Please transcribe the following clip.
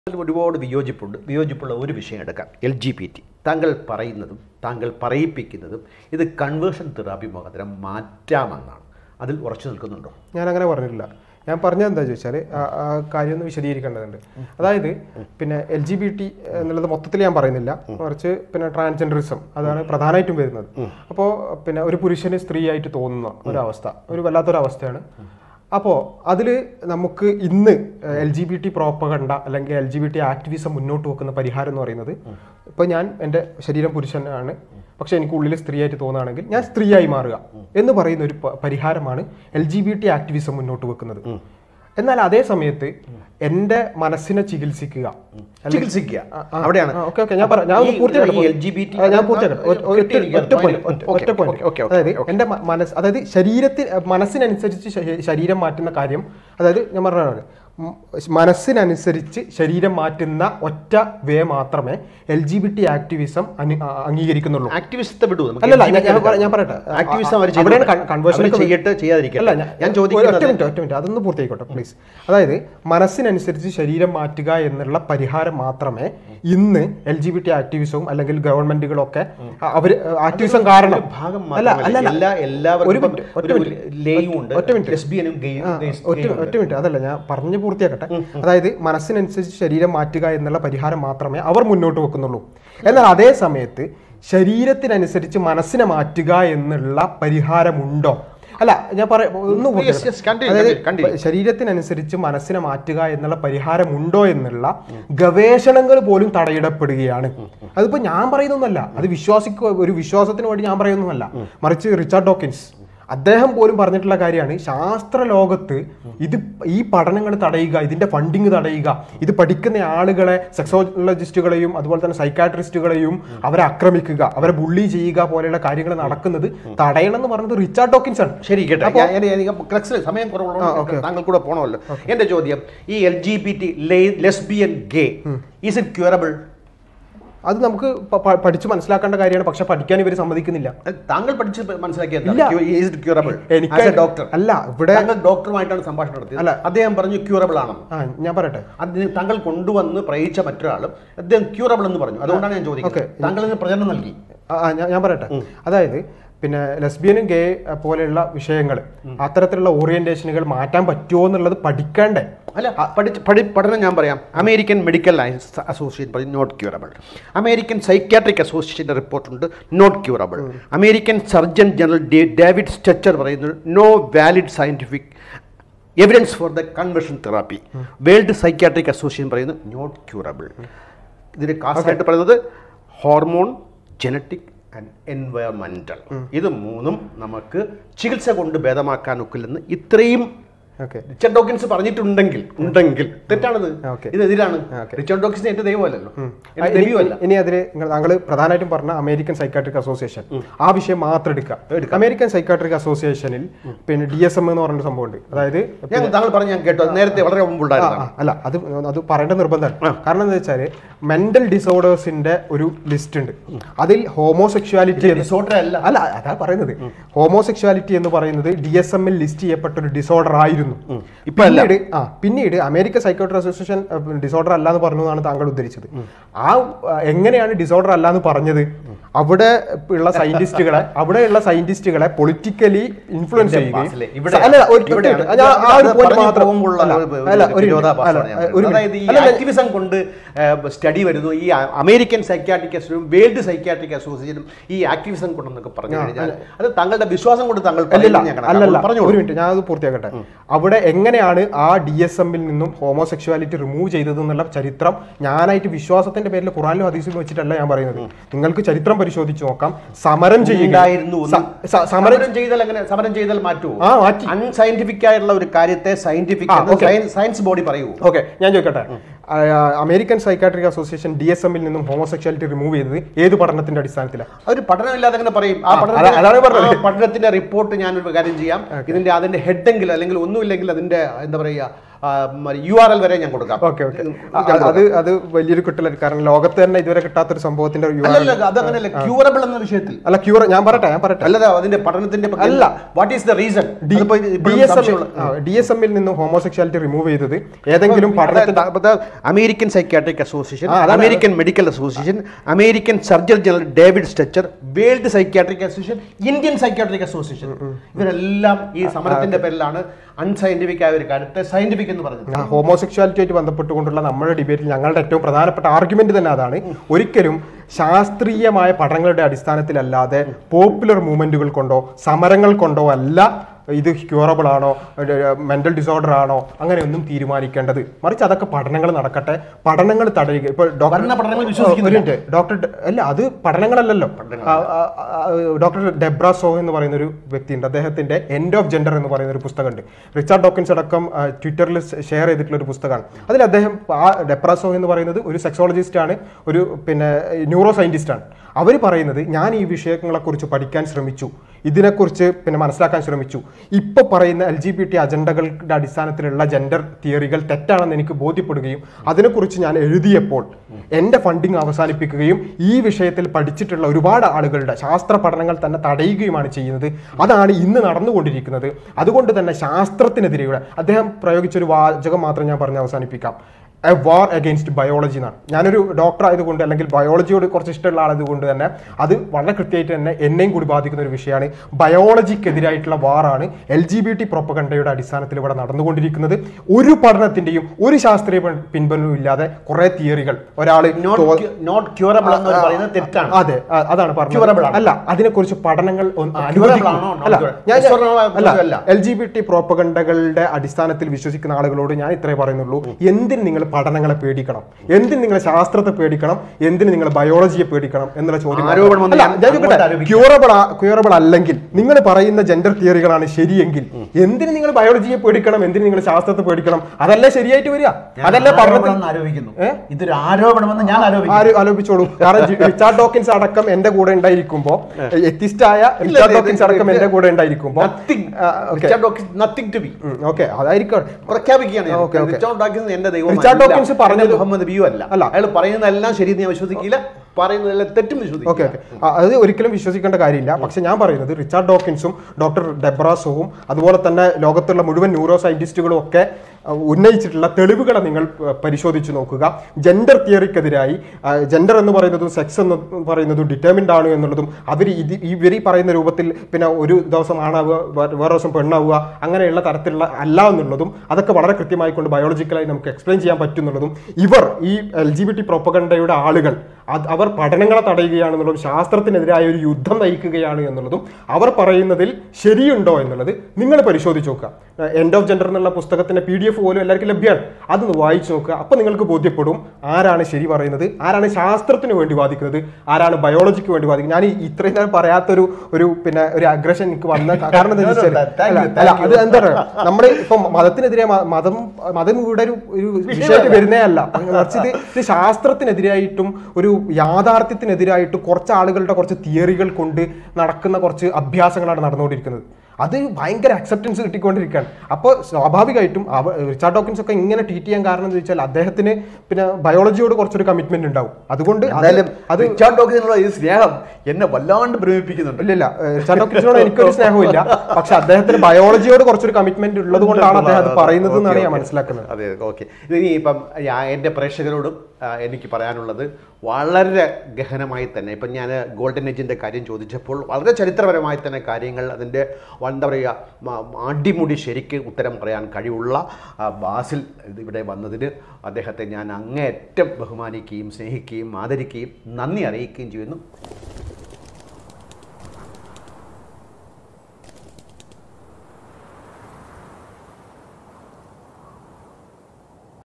അതിൽ ഒരുപാട് വിയോജിപ്പുണ്ട് വിയോജിപ്പുള്ള ഒരു വിഷയം എടുക്കാം എൽ ജി പി ടി താങ്കൾ പറയുന്നതും താങ്കൾ പറയിപ്പിക്കുന്നതും ഇത് കൺവേർഷൻ തെറാപ്പി മുഖാന്തരം മാറ്റാമെന്നാണ് അതിൽ ഉറച്ചു നിൽക്കുന്നുണ്ടോ ഞാൻ അങ്ങനെ പറഞ്ഞിട്ടില്ല ഞാൻ പറഞ്ഞത് എന്താ ചോദിച്ചാൽ ആ കാര്യം ഒന്ന് വിശദീകരിക്കേണ്ടതുണ്ട് അതായത് പിന്നെ എൽ ജി ബി ടി എന്നുള്ളത് മൊത്തത്തിൽ ഞാൻ പറയുന്നില്ല മറിച്ച് പിന്നെ ട്രാൻസ്ജെൻഡറിസം അതാണ് പ്രധാനമായിട്ടും വരുന്നത് അപ്പോൾ പിന്നെ ഒരു പുരുഷന് സ്ത്രീ ആയിട്ട് തോന്നുന്ന ഒരവസ്ഥ ഒരു വല്ലാത്തൊരു അവസ്ഥയാണ് അപ്പോൾ അതിൽ നമുക്ക് ഇന്ന് L G B T propaganda അല്ലെങ്കിൽ L G B T activism മുന്നോട്ട് വെക്കുന്ന പരിഹാരം എന്ന് പറയുന്നത് ഇപ്പോൾ ഞാൻ എൻ്റെ ശരീരം പുരുഷനാണ് പക്ഷെ എനിക്ക് ഉള്ളിൽ സ്ത്രീയായിട്ട് തോന്നുകയാണെങ്കിൽ ഞാൻ സ്ത്രീയായി മാറുക എന്ന് പറയുന്ന ഒരു പ- പരിഹാരമാണ് L G B T activism മുന്നോട്ട് വെക്കുന്നത് എന്നാൽ അതേ സമയത്ത് എൻ്റെ മനസ്സിനെ ചികിത്സിക്കുക അല്ലെങ്കിൽ- ചികിത്സിക്കുക ആ, ആ, അവിടെയാണ് ആ, ഓക്കെ ഓക്കെ ഞാൻ പറയാം ഞാൻ ഒന്ന് ഈ- പൂർത്തിയാക്കട്ടെ. ഈ LGBT ആ, ഞാൻ പൂർത്തിയാക്കട്ടെ. ഒറ്റ- ഒറ്റ- കിട്ടിയിരിക്കുകയാണ്. ഒറ്റ point, point. ഒറ്റ- ഓക്കെ, ഒറ്റ point. ഓക്കെ, ഓക്കെ, ഓക്കെ, അതായത് ഓക്കെ. എൻ്റെ മ- മനസ്സ് അതായത് ശരീരത്തിൽ മനസ്സിനനുസരിച്ച് ശ- ശരീരം മാറ്റുന്ന കാര്യം അതായത് ഞാൻ പറഞ്ഞതാണ് ഉം, മനസ്സിനനുസരിച്ച് ശരീരം മാറ്റുന്ന ഒറ്റ വേ മാത്രമേ L G B T activism അംഗീകരിക്കുന്നുള്ളൂ ആക്ടിവിസത്തെ വിടൂ നമുക്ക് അല്ലല്ല, LGBT ഞാൻ- ഞാൻ പറ- എടുക്കാം. ഞാൻ പറയട്ടെ. ആക്ടിവിസം അവർ അവിടെയാണ് കൺ- conversion ഒക്കെ ചെയ്യട്ടെ ചെയ്യാതിരിക്കട്ടെ അല്ല ഞാൻ ഒറ്റ ചോദിക്കുന്നത് മിനിറ്റ് ഒറ്റ മിനിറ്റ് അതൊന്ന് പൂർത്തിയായിക്കോട്ടെ പ്ലീസ് അതായത് മനസ്സിനനുസരിച്ച് ശരീരം മാറ്റുക എന്നുള്ള പരിഹാരം മാത്രമേ ഇന്ന് എൽ ജി ബി ടി ആക്ടിവിസവും അല്ലെങ്കിൽ ഗവൺമെന്റുകളൊക്കെ അവർ ആക്ടിവിസം കാരണം ഒരു ഭാഗം അല്ല മാത്രമല്ല. അല്ല അല്ല. എല്ലാ ഒരു എല്ലാവർക്കും മിനിറ്റ് ഒറ്റ ഒരു മിനിറ്റ് ലേയും ഉണ്ട് ഒറ്റ മിനിറ്റ് ലെസ്ബിയനും ഗെയും ആ, ഒറ്റ ഒറ്റ മിനിറ്റ് അതല്ല ഞാൻ പറഞ്ഞു പൂർത്തിയാക്കട്ടെ അതായത് മനസ്സിനനുസരിച്ച് ശരീരം മാറ്റുക എന്നുള്ള പരിഹാരം മാത്രമേ അവർ മുന്നോട്ട് വെക്കുന്നുള്ളൂ എന്നാൽ അതേ സമയത്ത് ശരീരത്തിനനുസരിച്ച് മനസ്സിനെ മാറ്റുക എന്നുള്ള പരിഹാരമുണ്ടോ അല്ല ഞാൻ പറയാം ഒന്ന് Yes, പൂർത്തിയാക്കട്ടെ. yes, continue, അതായത് continue. ശരീരത്തിനനുസരിച്ച് മനസ്സിനെ മാറ്റുക എന്നുള്ള പരിഹാരമുണ്ടോ എന്നുള്ള ഗവേഷണങ്ങൾ പോലും തടയിടപ്പെടുകയാണ് അതിപ്പോ ഞാൻ പറയുന്നൊന്നല്ല അത് വിശ്വാസിക്ക ഒരു വിശ്വാസത്തിന് വേണ്ടി ഞാൻ പറയുന്നതല്ല മറിച്ച് റിച്ചാർഡ് ഡോക്കിൻസ് അദ്ദേഹം പോലും പറഞ്ഞിട്ടുള്ള കാര്യമാണ് ശാസ്ത്ര ലോകത്ത് ഇത് ഈ പഠനങ്ങൾ തടയുക ഇതിന്റെ ഫണ്ടിങ് തടയുക ഇത് പഠിക്കുന്ന ആളുകളെ സെക്സോളജിസ്റ്റുകളെയും അതുപോലെ തന്നെ സൈക്കാട്രിസ്റ്റുകളെയും അവരെ ആക്രമിക്കുക അവരെ ബുള്ളി ചെയ്യുക പോലെയുള്ള കാര്യങ്ങൾ നടക്കുന്നത് തടയണം എന്ന് പറഞ്ഞത് റിച്ചാർഡ് ഡോക്കിൻസ് ആണ് ശരി കേട്ടെ അപ്പോ- ഞാൻ- ഞാൻ- എനിക്ക് ക്ലക്സിൽ സമയം ആ, ഓക്കേ, കുറവുള്ളതുകൊണ്ട് താങ്കൾ കൂടെ പോകണമല്ലോ എന്റെ ചോദ്യം ഈ L G P T lesbian gay is it curable അത് നമുക്ക് പ- പ- പഠിച്ച് മനസ്സിലാക്കേണ്ട കാര്യമാണ് പക്ഷെ പഠിക്കാൻ ഇവർ സമ്മതിക്കുന്നില്ല താങ്കൾ പഠിച്ച് ഇല്ല. മനസ്സിലാക്കിയത് ക്യൂറബിൾ എനിക്ക് ഡോക്ടർ അല്ല ഇവിടെ താങ്കൾ ഡോക്ടറുമായിട്ടാണ് സംഭാഷണം നടത്തിയത് അല്ല. അദ്ദേഹം പറഞ്ഞു ക്യൂറബിൾ ആണെന്ന് ആ ഞാൻ പറയട്ടെ അതിന് താങ്കൾ കൊണ്ടുവന്ന് പ്രയോഗിച്ച മറ്റൊരാളും അദ്ദേഹം ക്യൂറബിൾ എന്ന് പറഞ്ഞു അതുകൊണ്ടാണ് ഞാൻ ചോദിക്കുന്നത് ഓക്കേ. താങ്കൾ ഇതിന് പ്രചരണം നൽകി ആ, ആ, ഞാൻ ഞാൻ പറയട്ടെ അതായത് പിന്നെ ലെസ്ബിയനും ഗേ പോലെയുള്ള വിഷയങ്ങൾ അത്തരത്തിലുള്ള ഓറിയന്റേഷനുകൾ മാറ്റാൻ പറ്റുമോ എന്നുള്ളത് പഠിക്കണ്ടേ അല്ല പഠിച്ച് പഠി പഠനം ഞാൻ പറയാം അമേരിക്കൻ മെഡിക്കൽ അസോസിയേഷൻ പറയും നോട്ട് ക്യൂറബിൾ അമേരിക്കൻ സൈക്യാട്രിക് അസോസിയേഷൻ്റെ റിപ്പോർട്ടുണ്ട് not curable American surgeon general ഡേ- ഡേവിഡ് സ്റ്റച്ചർ പറയുന്നത് no valid scientific evidence for the conversion therapy world psychiatric association പറയുന്നത് നോട്ട് ക്യൂറബിൾ ഇതിന് കാസായിട്ട് പറയുന്നത് ഹോർമോൺ ജനറ്റിക് ആൻഡ് എൻവയറമെന്റൽ ഇത് മൂന്നും നമുക്ക് ചികിത്സ കൊണ്ട് ഭേദമാക്കാൻ ഒക്കില്ലെന്ന് ഇത്രയും ഓക്കെ റിച്ചർഡ് ഡോക്കിൻസ് പറഞ്ഞിട്ടുണ്ടെങ്കിൽ ഉണ്ടെങ്കിൽ തെറ്റാണത് ഓക്കെ. ഇത് എതിരാണ് ഓക്കെ. റിച്ചർഡ് ഡോക്കിൻസ് എന്റെ ദൈവമല്ലല്ലോ എന്റെ ദൈവമല്ല ഇനി അതിന് നിങ്ങൾ താങ്കൾ പ്രധാനമായിട്ടും പറഞ്ഞ അമേരിക്കൻ സൈക്കാട്രിക് അസോസിയേഷൻ ആ വിഷയം മാത്രം എടുക്കുക അമേരിക്കൻ സൈക്കാട്രിക് അസോസിയേഷനിൽ പിന്നെ ഡി എസ് എം എന്ന് പറഞ്ഞ സംഭവമുണ്ട് അതായത് ഞാൻ താങ്കൾ പറഞ്ഞ് ഞാൻ കേട്ടു അത് നേരത്തെ വളരെ ആ, മുമ്പുണ്ടായിരുന്നു ആ, അല്ല അത് അത് പറയേണ്ട നിർബന്ധമാണ് കാരണം എന്താ വെച്ചാൽ മെന്റൽ ഡിസോർഡേഴ്സിന്റെ ഒരു ലിസ്റ്റ് ഉണ്ട് അതിൽ ഹോമോസെക്ഷുവാലിറ്റി ഡിസോർഡർ അല്ല അല്ല അതാ പറയുന്നത് ഹോമോസെക്ഷുവാലിറ്റി എന്ന് പറയുന്നത് ഡി എസ് എമ്മിൽ ലിസ്റ്റ് ചെയ്യപ്പെട്ട ഒരു ഡിസോർഡർ ആയിരുന്നു ഇപ്പൊ അല്ല. പിന്നീട് ആ പിന്നീട് അമേരിക്കൻ സൈക്കോട്രി അസോസിയേഷൻ ഡിസോർഡർ അല്ല എന്ന് പറഞ്ഞു എന്നാണ് താങ്കൾ ഉദ്ധരിച്ചത് ആ ആ, എങ്ങനെയാണ് ഡിസോർഡർ അല്ല എന്ന് പറഞ്ഞത് അവിടെ ഉള്ള സയന്റിസ്റ്റുകളെ അവിടെയുള്ള സയന്റിസ്റ്റുകളെ പൊളിറ്റിക്കലി ഇൻഫ്ലുവൻസ് ബാസിലെ, ചെയ്യുകയും ഇവിടെ- അല്ല, ഒരു- ഇവിടെയാണ്. ഞാൻ ആ ഒരു ഇത് point പറഞ്ഞു മാത്രം- പോകുമ്പോഴുള്ള അല്ല, ഒരു- ഒരു അല്ല, ഒരു വിരോധാഭാസമാണ് അല്ല, ഞാൻ ഒരു പറയുന്നത്. അതായത് ഈ അല്ല, അല്ല, ആക്ടിവിസം കൊണ്ട് സ്റ്റഡി വരുന്നു ഈ അ- American psychiatric association world psychiatric അസോസിയേഷനും ഈ ആക്ടിവിസം കൊണ്ടെന്നൊക്കെ പറഞ്ഞു കഴിഞ്ഞാൽ അത് താങ്കളുടെ വിശ്വാസം കൊണ്ട് താങ്കൾ അല്ലല്ല പറയുന്നത് ഞാൻ അല്ലല്ല കണക്കാക്കുന്നു. പറഞ്ഞോളൂ. ഒരു മിനിറ്റ് ഞാൻ അത് പൂർത്തിയാക്കട്ടെ അവിടെ എങ്ങനെയാണ് ആ ഡി എസ് എമ്മിൽ നിന്നും ഹോമോസെക്ഷുവാലിറ്റി റിമൂവ് ചെയ്തത് എന്നുള്ള ചരിത്രം ഞാനായിട്ട് വിശ്വാസത്തിന്റെ പേരിൽ ഖുറാനിലും ഹദീസിലും വെച്ചിട്ടല്ല ഞാൻ പറയുന്നത് നിങ്ങൾക്ക് ചരിത്രം പരിശോധിച്ച് നോക്കാം സമരം ചെയ്യുക ഉണ്ടായിരുന്നു എന്ന് സ- സ- സമരം സമരം ചെയ്താൽ അങ്ങനെ സമരം ചെയ്താൽ മാറ്റുമോ ആ മാറ്റി അൺസയന്റിഫിക് ആയിട്ടുള്ള ഒരു കാര്യത്തെ സയന്റിഫിക് ആ, okay. സയൻസ് ബോഡി പറയൂ ഓക്കെ ഞാൻ ചോദിക്കട്ടെ ആ, American psychiatric association D S എമ്മിൽ നിന്നും ഹോമോസെക്ഷുവാലിറ്റി റിമൂവ് ചെയ്തത് ഏത് പഠനത്തിന്റെ അടിസ്ഥാനത്തിലാണ് ഒരു പഠനമില്ലാതെ അങ്ങനെ പറയും ആ ആ, പഠനത്തിന്റെ- അതാണ് പറഞ്ഞത്. ആ പഠനത്തിന്റെ റിപ്പോർട്ട് ഞാനൊരു കാര്യം ചെയ്യാം ഇതിന്റെ അതിന്റെ ഹെഡെങ്കിൽ അല്ലെങ്കിൽ ഒന്നുമില്ലെങ്കിൽ അതിന്റെ എന്താ പറയുക യു ആർ എൽ വരെ ഞാൻ കൊടുക്കാം ഓക്കെ ഓക്കെ അത് അത് വലിയൊരു കിട്ടലായിരിക്കും കാരണം ലോകത്ത് തന്നെ ഇതുവരെ കിട്ടാത്തൊരു സംഭവത്തിന്റെ ഒരു URL അല്ലല്ല അതങ്ങനെയല്ല ക്യൂറബിൾ എന്ന വിഷയത്തിൽ അല്ല ക്യൂർ ഞാൻ പറയട്ടെ ഞാൻ പറയട്ടെ അല്ലതാ അതിന്റെ പഠനത്തിന്റെ അല്ല. What is the reason D S M D S എമ്മിൽ നിന്ന് ഹോമോസെക്ഷാലിറ്റി റിമൂവ് ചെയ്തത് ഏതെങ്കിലും പഠനത്തിന്റെ അമേരിക്കൻ സൈക്യാട്രിക് അസോസിയേഷൻ ആ, അതാണ്. American medical association American surgeon general David Satcher world psychiatric association Indian psychiatric association ഇവരെല്ലാം ഈ സമരത്തിന്റെ പേരിലാണ് അൺസയന്റിഫിക് ആയ ഒരു കാര്യത്തെ സയന്റിഫിക് എന്ന് പറഞ്ഞത് ഹോമോസെക്ഷാലിറ്റി ആയിട്ട് ബന്ധപ്പെട്ടുകൊണ്ടുള്ള നമ്മുടെ ഡിബേറ്റിൽ ഞങ്ങളുടെ ഏറ്റവും പ്രധാനപ്പെട്ട ആർഗ്യുമെന്റ് തന്നെ അതാണ് ഒരിക്കലും ശാസ്ത്രീയമായ പഠനങ്ങളുടെ അടിസ്ഥാനത്തിലല്ലാതെ പോപ്പുലർ മൂവ്മെന്റുകൾ കൊണ്ടോ സമരങ്ങൾ കൊണ്ടോ അല്ല ഇത് ക്യൂറബിൾ ആണോ മെന്റൽ ഡിസോർഡർ ആണോ അങ്ങനെയൊന്നും തീരുമാനിക്കേണ്ടത് മറിച്ച് അതൊക്കെ പഠനങ്ങൾ നടക്കട്ടെ പഠനങ്ങൾ തടയുക ഇപ്പോൾ പഠന പഠനങ്ങൾ ഒരു വിശ്വസിക്കുന്നില്ല. മിനിറ്റ് ഡോക്ടർ ഡ- അല്ല അത് പഠനങ്ങളല്ലല്ലോ ആ, ആ, ആ, ഡോക്ടർ ഡെബ്ര സോ എന്ന് പറയുന്ന ഒരു വ്യക്തിയുണ്ട് അദ്ദേഹത്തിന്റെ എൻഡ് ഓഫ് ജെൻഡർ എന്ന് പറയുന്ന ഒരു പുസ്തകമുണ്ട് റിച്ചാർഡ് ഡോക്കിൻസ് അടക്കം ആ, ട്വിറ്ററിൽ ഷെയർ ചെയ്തിട്ടുള്ള ഒരു പുസ്തകമാണ് അതിൽ അദ്ദേഹം ആ ഡെബ്ര സോ എന്ന് പറയുന്നത് ഒരു സെക്സോളജിസ്റ്റ് ആണ് ഒരു പിന്നെ ന്യൂറോ സയന്റിസ്റ്റ് ആണ് അവർ പറയുന്നത് ഞാൻ ഈ വിഷയങ്ങളെക്കുറിച്ച് പഠിക്കാൻ ശ്രമിച്ചു ഇതിനെക്കുറിച്ച് പിന്നെ മനസ്സിലാക്കാൻ ശ്രമിച്ചു ഇപ്പോൾ പറയുന്ന എൽ ജി ബി ടി അജണ്ടകളുടെ അടിസ്ഥാനത്തിലുള്ള ജെൻഡർ തിയറികൾ തെറ്റാണെന്ന് എനിക്ക് ബോധ്യപ്പെടുകയും അതിനെക്കുറിച്ച് ഞാൻ എഴുതിയപ്പോൾ എൻ്റെ ഫണ്ടിങ് അവസാനിപ്പിക്കുകയും ഈ വിഷയത്തിൽ പഠിച്ചിട്ടുള്ള ഒരുപാട് ആളുകളുടെ ശാസ്ത്ര പഠനങ്ങൾ തന്നെ തടയുകയുമാണ് ചെയ്യുന്നത് അതാണ് ഇന്ന് നടന്നുകൊണ്ടിരിക്കുന്നത് അതുകൊണ്ട് തന്നെ ശാസ്ത്രത്തിനെതിരെയുള്ള അദ്ദേഹം പ്രയോഗിച്ചൊരു വാചകം മാത്രം ഞാൻ പറഞ്ഞ് അവസാനിപ്പിക്കാം എ വാർ അഗെയിൻസ്റ്റ് ബയോളജി എന്നാണ് ഞാനൊരു ഡോക്ടർ ആയതുകൊണ്ട് അല്ലെങ്കിൽ ബയോളജിയോട് കുറച്ച് ഇഷ്ടമുള്ള ആളായതുകൊണ്ട് തന്നെ അത് വളരെ കൃത്യമായിട്ട് തന്നെ എന്നെയും കൂടി ബാധിക്കുന്ന ഒരു വിഷയമാണ് ബയോളജിക്കെതിരായിട്ടുള്ള വാറാണ് എൽ ജി ബി ടി പ്രൊപ്പകണ്ടയുടെ അടിസ്ഥാനത്തിൽ ഇവിടെ നടന്നുകൊണ്ടിരിക്കുന്നത് ഒരു പഠനത്തിന്റെയും ഒരു ശാസ്ത്രീയ പിൻ- പിൻബലവും ഇല്ലാതെ കുറെ തിയറികൾ ഒരാൾ നോട്ട് ക്യൂറബിൾ എന്ന് പറയുന്നത് തെറ്റാണ് അതെ അ- അതാണ് Curable പറഞ്ഞത് ആണ്. അല്ല അതിനെക്കുറിച്ച് പഠനങ്ങൾ ഒന്ന് Curable അനുവദിക്കും. ആണോ? Not അല്ല curable. ഞാൻ Yes or no ആയ അല്ല. എൽ ജി ബി ടി പ്രോപ്പഗണ്ടകളുടെ അടിസ്ഥാനത്തിൽ വിശ്വസിക്കുന്ന ആളുകളോട് ഞാൻ ഇത്രേ പറയുന്നുള്ളൂ എന്തിന് നിങ്ങൾ പഠനങ്ങളെ പേടിക്കണം എന്തിന് നിങ്ങൾ ശാസ്ത്രത്തെ പേടിക്കണം എന്തിന് നിങ്ങൾ ബയോളജിയെ പേടിക്കണം എന്നുള്ള ചോദ്യം ആരോപണം വന്ന് അല്ല, ഞാൻ ഞാൻ അങ്ങോട്ട് ചോദിക്കട്ടെ, ആരോപിക്കാം. ക്യൂറബിൾ ആ- ക്യൂറബിൾ അല്ലെങ്കിൽ നിങ്ങൾ പറയുന്ന ജെൻഡർ തിയറികളാണ് ശരിയെങ്കിൽ എന്തിന് നിങ്ങൾ ബയോളജിയെ പേടിക്കണം എന്തിന് നിങ്ങൾ ശാസ്ത്രത്തെ പേടിക്കണം അതല്ലേ ശരിയായിട്ട് വരിക അതല്ലേ പഠനത്തിൽ ആരോപണമെന്ന് ആരോപിക്കുന്നു ഏ? ഇതൊരു ആരോപണമെന്ന് ഞാൻ ആരോപിക്കുന്നു ആര് ആലോചിച്ചോളൂ കാരണം ജി- റിച്ചാർഡ് ഡോക്കിൻസ് അടക്കം എന്റെ കൂടെ ഉണ്ടായിരിക്കുമ്പോ എത്തിസ്റ്റായ റിച്ചാർഡ് ഇത് ഡോക്കിൻസ് അടക്കം ഇത് എന്റെ കൂടെ ഉണ്ടായിരിക്കുമ്പോ Nothing. ആ, okay. Richard Dawkins, nothing to be. Okay അതായിരിക്കും പ്രഖ്യാപിക്കുകയാണ് ഞാൻ. Okay, okay. റിച്ചാർഡ് ഡോക്കിൻസ് എന്റെ ദൈവം റിച്ചാർഡ് ഡോക്കിൻസ് പറഞ്ഞത് മുഹമ്മദ് ബിയു അല്ല അല്ല. അയാൾ പറയുന്നതെല്ലാം ശരിയെന്ന് ഞാൻ വിശ്വസിക്കില്ല പറയുന്നതെല്ലാം തെറ്റും ഓക്കെ വിശ്വസിക്കില്ല ഓക്കെ അത് ഒരിക്കലും വിശ്വസിക്കേണ്ട കാര്യമില്ല പക്ഷെ ഞാൻ പറയുന്നത് റിച്ചാർഡ് ഡോക്കിൻസും ഡോക്ടർ ഡെബ്രാസോവും അതുപോലെ തന്നെ ലോകത്തുള്ള മുഴുവൻ ന്യൂറോ സയന്റിസ്റ്റുകളും ഒക്കെ അഹ്, ഉന്നയിച്ചിട്ടുള്ള തെളിവുകളെ നിങ്ങൾ അഹ്, പരിശോധിച്ച് നോക്കുക ജെൻഡർ തിയറിക്കെതിരായി ജെൻഡർ എന്ന് പറയുന്നതും സെക്സ് എന്ന് പറയുന്നതും ഡിറ്റർമിൻഡ് ആണ് എന്നുള്ളതും അവർ ഇത് ഇവർ ഈ പറയുന്ന രൂപത്തിൽ പിന്നെ ഒരു ദിവസം ആണാവുക വേ- വേറെ ദിവസം പെണ്ണാവുക അങ്ങനെയുള്ള തരത്തിലുള്ള അല്ല എന്നുള്ളതും അതൊക്കെ വളരെ കൃത്യമായി കൊണ്ട് ബയോളജിക്കലായി നമുക്ക് എക്സ്പ്ലെയിൻ ചെയ്യാൻ പറ്റും എന്നുള്ളതും ഇവർ ഈ എൽ ജി ബി ടി പ്രൊപ്പഗണ്ടയുടെ ആളുകൾ അത് അവർ പഠനങ്ങളെ തടയുകയാണെന്നുള്ളതും ശാസ്ത്രത്തിനെതിരായ ഒരു യുദ്ധം നയിക്കുകയാണ് എന്നുള്ളതും അവർ പറയുന്നതിൽ ശരിയുണ്ടോ എന്നുള്ളത് നിങ്ങൾ പരിശോധിച്ച് നോക്കുക എൻഡ് ഓഫ് ജെൻഡർ എന്നുള്ള പുസ്തകത്തിന്റെ പി ഡി എഫ് പോലും എല്ലാവർക്കും ലഭ്യമാണ് അതൊന്ന് വായിച്ചു നോക്കുക അപ്പോൾ നിങ്ങൾക്ക് ബോധ്യപ്പെടും ആരാണ് ശരി പറയുന്നത് ആരാണ് ശാസ്ത്രത്തിന് വേണ്ടി വാദിക്കുന്നത് ആരാണ് ബയോളജിക്ക് വേണ്ടി വാദിക്കുന്നത് ഞാൻ ഈ ഇത്രയും നേരം പറയാത്തൊരു ഒരു പിന്നെ ഒരു അഗ്രഷൻ എനിക്ക് വന്ന കാരണം എന്താ വെച്ചാൽ Thank you, അല്ല thank അത് you. എന്താ പറയുക നമ്മുടെ ഇപ്പൊ മതത്തിനെതിരെ മ- മതം മതം ഇവിടെ ഒരു ഒരു വിഷയമായിട്ട് വരുന്നേ അല്ല മറിച്ച് ഇത് ഇത് ശാസ്ത്രത്തിനെതിരായിട്ടും ഒരു യാഥാർത്ഥ്യത്തിനെതിരായിട്ടും കുറച്ച് ആളുകളുടെ കുറച്ച് തിയറികൾ കൊണ്ട് നടക്കുന്ന കുറച്ച് അഭ്യാസങ്ങളാണ് നടന്നുകൊണ്ടിരിക്കുന്നത് അത് ഭയങ്കര അക്സെപ്റ്റൻസ് കിട്ടിക്കൊണ്ടിരിക്കുകയാണ് അപ്പോൾ സ്വാഭാവികമായിട്ടും അവ റിച്ചാർഡ് ഡോക്കിൻസ് ഒക്കെ ഇങ്ങനെ ട്രീറ്റ് ചെയ്യാൻ കാരണം എന്ന് വെച്ചാൽ അദ്ദേഹത്തിന് പിന്നെ ബയോളജിയോട് കുറച്ചൊരു കമ്മിറ്റ്മെന്റ് ഉണ്ടാവും അതുകൊണ്ട് അത് എന്തായാലും അത് റിച്ചാർഡ് ഡോക്കിനുള്ള ഈ സ്നേഹം എന്നെ വല്ലാണ്ട് പ്രേമിപ്പിക്കുന്നുണ്ട് ഇല്ലില്ല ഏഹ് റിച്ചാർഡ് ഡോക്കിൻസിനോട് എനിക്കൊരു സ്നേഹമില്ല പക്ഷെ അദ്ദേഹത്തിന് ബയോളജിയോട് കുറച്ചൊരു കമ്മിറ്റ്മെന്റ് ഉള്ളത് കൊണ്ടാണ് അദ്ദേഹം അത് പറയുന്നത് എന്നാണ് ഞാൻ മനസ്സിലാക്കുന്നത് അതെ ഓക്കെ ഇനി ഇപ്പം ഞാൻ എൻ്റെ പ്രേക്ഷകരോടും ആ, എനിക്ക് പറയാനുള്ളത് വളരെ ഗഹനമായി തന്നെ ഇപ്പം ഞാൻ ഗോൾഡൻ ഏജിൻ്റെ കാര്യം ചോദിച്ചപ്പോൾ വളരെ ചരിത്രപരമായി തന്നെ കാര്യങ്ങൾ അതിൻ്റെ എന്താ പറയുക മ- അടിമുടി ശരിക്ക് ഉത്തരം പറയാൻ കഴിവുള്ള ആ, ബാസിൽ ഇവിടെ വന്നതിന് അദ്ദേഹത്തെ ഞാൻ അങ്ങേയറ്റം ബഹുമാനിക്കുകയും സ്നേഹിക്കുകയും ആദരിക്കുകയും നന്ദി അറിയിക്കുകയും ചെയ്യുന്നു